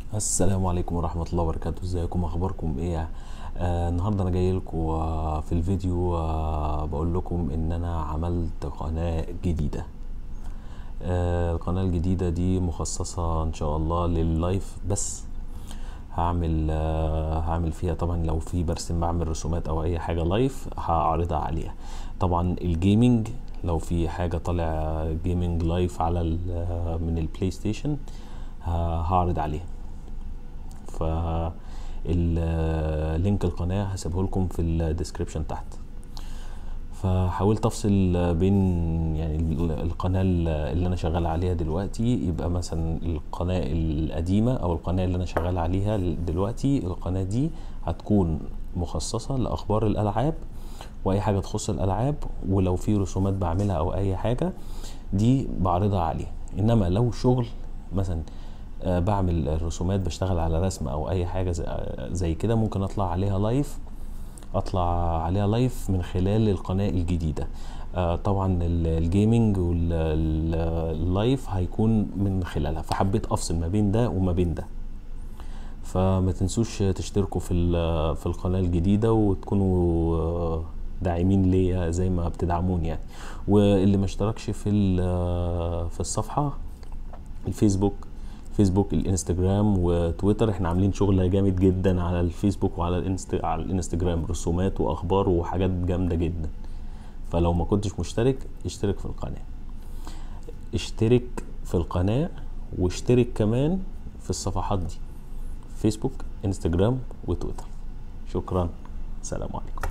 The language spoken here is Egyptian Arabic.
السلام عليكم ورحمة الله وبركاته ازيكم اخباركم ايه آه النهارده انا جاي لكم آه في الفيديو آه بقول لكم ان انا عملت قناة جديدة آه القناة الجديدة دي مخصصة ان شاء الله لللايف بس هعمل آه هعمل فيها طبعا لو في برسم بعمل رسومات او اي حاجة لايف هعرضها عليها طبعا الجيمنج لو في حاجة طالع جيمنج لايف على ال- من البلاي ستيشن ه- هعرض عليها ف ال- لينك القناة هسيبه لكم في الديسكريبشن تحت فحاولت افصل بين يعني ال- القناة اللي انا شغال عليها دلوقتي يبقى مثلا القناة القديمة او القناة اللي انا شغال عليها دلوقتي القناة دي هتكون مخصصة لاخبار الالعاب واي حاجة تخص الالعاب ولو في رسومات بعملها او اي حاجة دي بعرضها عليها انما لو شغل مثلا آه، بعمل رسومات بشتغل على رسم او اي حاجه زي- آه، زي كده ممكن اطلع عليها لايف اطلع عليها لايف من خلال القناه الجديده آه، طبعا ال- الجيمنج واللايف هيكون من خلالها فحبيت افصل ما بين ده وما بين ده فما تنسوش تشتركوا في ال- في القناه الجديده وتكونوا آه، داعمين ليا زي ما بتدعموني يعني واللي ما اشتركش في ال- في الصفحه الفيسبوك فيسبوك الانستجرام وتويتر احنا عاملين شغل جامد جدا على الفيسبوك وعلى الانست... على الانستجرام رسومات واخبار وحاجات جامده جدا فلو ما كنتش مشترك اشترك في القناه اشترك في القناه واشترك كمان في الصفحات دي فيسبوك انستجرام وتويتر شكرا سلام عليكم